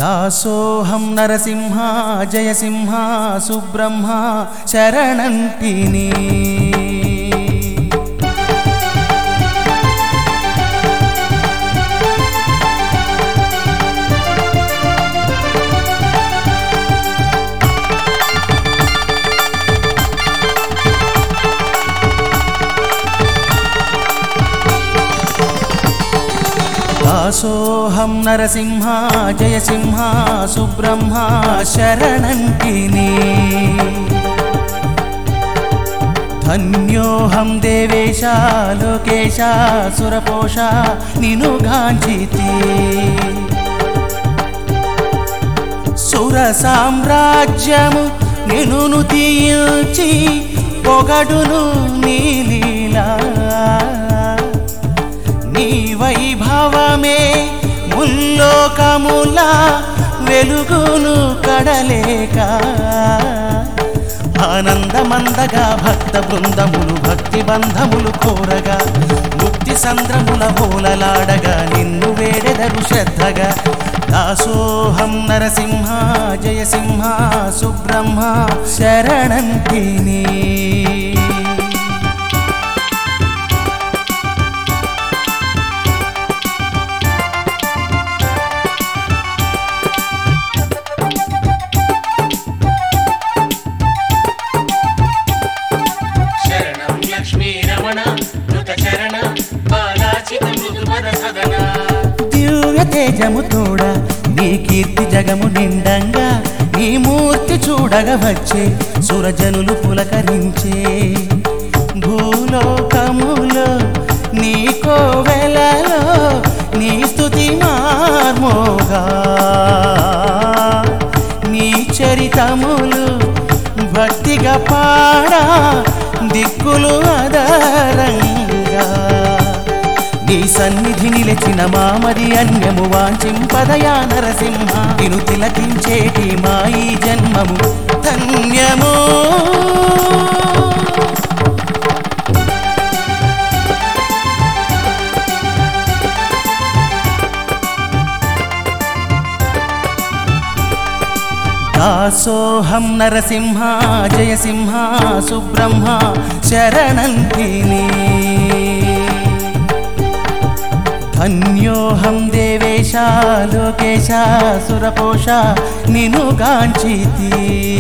దాసోహం నరసింహ జయసింహ సుబ్రహ్మ శరణంటిని దాసోహం నరసింహ జయసింహ సుబ్రహ్మ శరణంటిని ధన్యోహం దేవేశ లోకేశ సురపోష నిను గాంచితి సుర సామ్రాజ్యము నిన్ను తీల్చి పొగడును నీలీలా నీ వైభవమే ముల్లోకముల వెలుగును కడలేక ఆనందమందగా భక్త బృందములు భక్తి బంధములు కోరగా ముక్తి సంద్రముల బోలలాడగా నిన్ను వేడెదరు శ్రద్ధగా దాసోహం నరసింహ జయసింహ సుబ్రహ్మ శరణంతిని శరణం లక్ష్మీ రమణ మృత చరణ బాలాచిత మృదుపద సదన దివ్య తేజము తోడ నీ కీర్తి జగము నిండంగా నీ మూర్తి చూడగా వచ్చే సురజనులు పులకరించే భూలోకములో నీ కోవెలలో నీ స్తుతి మార్మోగా నీ చరితములు భక్తిగా పాడా దిక్కులు అదరంగా నీ సన్నిధి నిలిచిన మామది అన్యము వాంఛింపదయా నరసింహ నిను తిలకించేటి మా ఈ జన్మము ధన్యము దాసోహం నరసింహ జయసింహ సుబ్రహ్మ శరణంతిని ధన్యోహం దేవేశ లోకేశ సురపోష నిను గాంచితి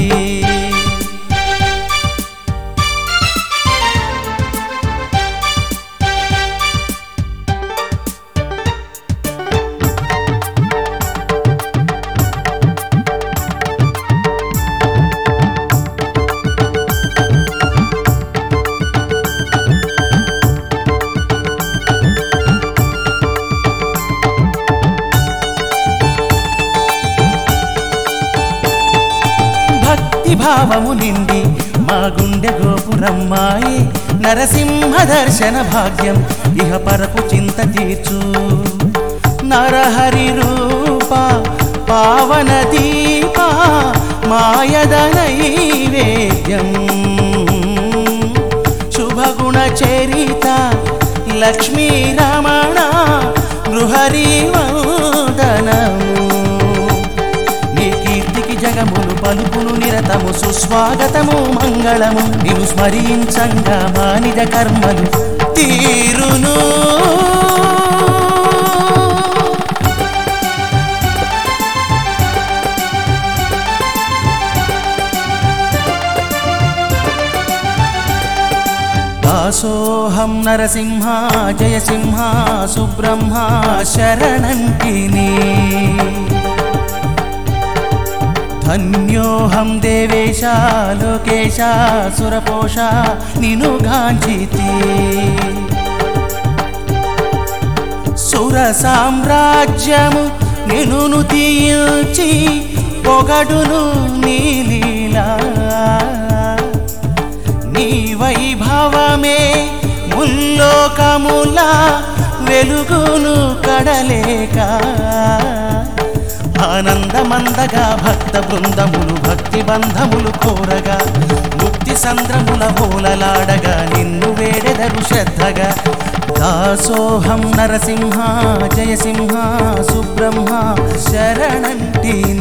భక్తి భావము నిండి మా గుండె గోపురమ్మాయి నరసింహ దర్శన భాగ్యం ఇహ పరపు చింత తీర్చు నరహరి రూప పావన దీప మాయద నైవేద్యం శుభగుణ చరిత లక్ష్మీ రమణ గృహరి వందనము నీ కీర్తికి జగములు పలుకును నిరతము సుస్వాగతము మంగళము నిన్ను స్మరించంగా మానిజ కర్మలు తీరును దాసోహం నరసింహ జయసింహ సుబ్రహ్మ శరణంటిని ధన్యోహం దేవేశ లోకేశ సురపోష నిను గాంచితి సుర సామ్రాజ్యము నిన్ను తీల్చి పొగడును నీలీలా నీ వైభవమే ముల్లోకముల వెలుగును కడలేక ఆనందమందగా భక్త బృందములు భక్తి బంధములు కోరగా ముక్తి సంద్రముల హోలలాడగా నిన్ను వేడెదరు శ్రద్ధగా దాసోహం నరసింహ జయసింహ సుబ్రహ్మ శరణంటి